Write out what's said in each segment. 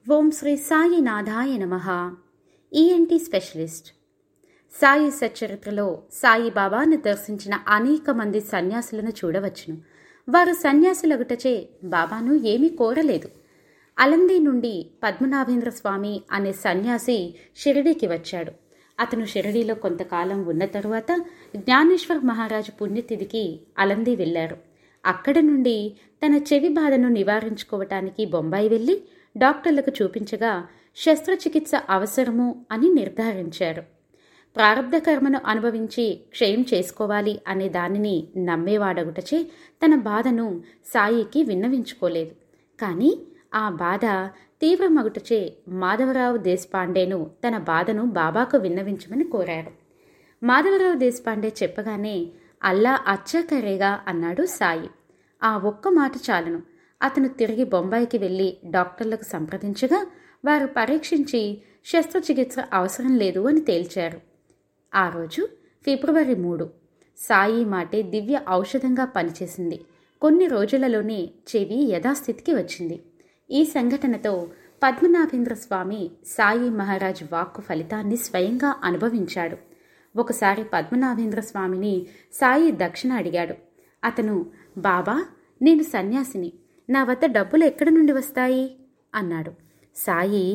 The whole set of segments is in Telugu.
ఓం శ్రీ సాయినాథాయ నమ ఈఎన్టీ స్పెషలిస్ట్ సాయి సచ్చరిత్రలో సాయిబాబాను దర్శించిన అనేక మంది సన్యాసులను చూడవచ్చును వారు సన్యాసులగుటచే బాబాను ఏమీ కోరలేదు అలంది నుండి పద్మనాభేంద్ర స్వామి అనే సన్యాసి షిరిడీకి వచ్చాడు అతను షిరిడీలో కొంతకాలం ఉన్న తరువాత జ్ఞానేశ్వర్ మహారాజు పుణ్యతిథికి అలంది వెళ్ళారు అక్కడ నుండి తన చెవి బాధను నివారించుకోవటానికి బొంబాయి వెళ్ళి డాక్టర్లకు చూపించగా శస్త్రచికిత్స అవసరము అని నిర్ధారించారు ప్రారంధ కర్మను అనుభవించి క్షయం చేసుకోవాలి అనే దానిని నమ్మేవాడగుటచే తన బాధను సాయికి విన్నవించుకోలేదు కానీ ఆ బాధ తీవ్రమగుటచే మాధవరావు దేశపాండేను తన బాధను బాబాకు విన్నవించమని కోరారు మాధవరావు దేశపాండే చెప్పగానే అల్లా అచ్చాకరేగా అన్నాడు సాయి ఆ ఒక్క మాట చాలను అతను తిరిగి బొంబాయికి వెళ్ళి డాక్టర్లకు సంప్రదించగా వారు పరీక్షించి శస్త్రచికిత్స అవసరం లేదు అని తేల్చారు ఆ రోజు ఫిబ్రవరి మూడు సాయి మాటే దివ్య ఔషధంగా పనిచేసింది కొన్ని రోజులలోనే చెవి యథాస్థితికి వచ్చింది ఈ సంఘటనతో పద్మనాభేంద్ర స్వామి సాయి మహారాజ్ వాక్కు ఫలితాన్ని స్వయంగా అనుభవించాడు ఒకసారి పద్మనాభేంద్ర స్వామిని సాయి దక్షిణ అడిగాడు అతను బాబా నేను సన్యాసిని నా వద్ద డబ్బులు ఎక్కడి నుండి వస్తాయి అన్నాడు సాయి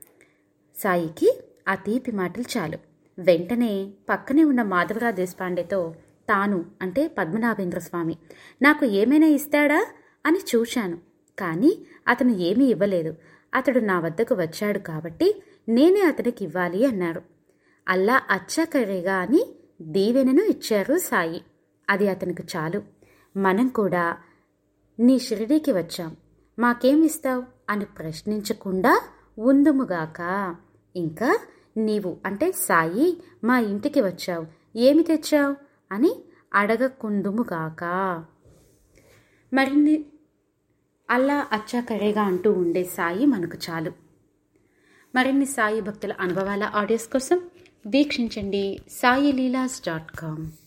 సాయికి ఆ తీపి మాటలు చాలు వెంటనే పక్కనే ఉన్న మాధవరావు దేశపాండేతో తాను అంటే పద్మనాభేంద్ర స్వామి నాకు ఏమైనా ఇస్తాడా అని చూశాను కానీ అతను ఏమీ ఇవ్వలేదు అతడు నా వద్దకు వచ్చాడు కాబట్టి నేనే అతనికి ఇవ్వాలి అన్నారు అల్లా అచ్చాకరేగా అని దీవెనను ఇచ్చారు సాయి అది అతనికి చాలు మనం కూడా నీ షిరిడీకి వచ్చాం మాకేం ఇస్తావు అని ప్రశ్నించకుండా ఉందుముగాక ఇంకా నీవు అంటే సాయి మా ఇంటికి వచ్చావు ఏమి తెచ్చావు అని అడగకుందుముగాక మరిన్ని అల్లా అచ్చాకరేగా అంటూ ఉండే సాయి మనకు చాలు మరిన్ని సాయి భక్తుల అనుభవాల ఆడియోస్ కోసం వీక్షించండి సాయి లీలాస్ డాట్ కామ్